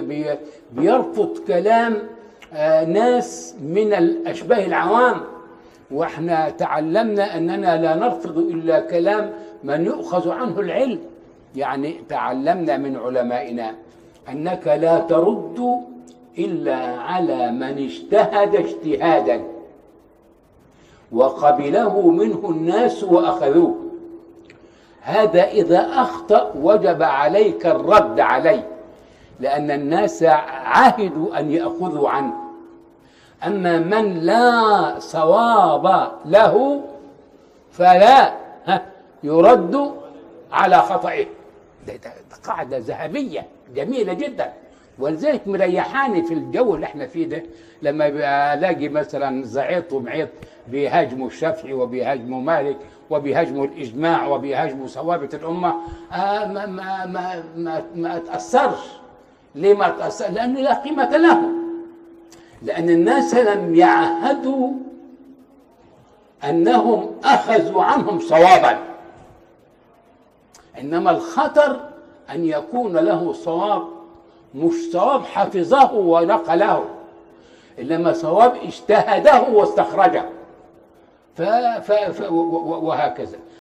بي بيرفض كلام آه، ناس من الاشباه العوام واحنا تعلمنا اننا لا نرفض الا كلام من يؤخذ عنه العلم يعني تعلمنا من علمائنا انك لا ترد الا على من اجتهد اجتهادا وقبله منه الناس واخذوه هذا اذا اخطا وجب عليك الرد عليه لان الناس عهدوا ان ياخذوا عنه اما من لا صواب له فلا ها، يرد على خطئه ده, ده, ده قاعده ذهبيه جميله جدا ولذلك مريحاني في الجو اللي احنا فيه ده لما يبقى الاقي مثلا زعيط ومعيط بيهاجموا الشافعي وبيهاجموا مالك وبيهاجموا الاجماع وبيهاجموا ثوابت الامه آه ما ما ما ما, ما اتاثرش ليه ما اتاثر؟ لان لا قيمه لهم لان الناس لم يعهدوا انهم اخذوا عنهم صوابا انما الخطر ان يكون له صواب مش صواب حفظه ونقله انما صواب اجتهده واستخرجه ف ف ف و- و- وهكذا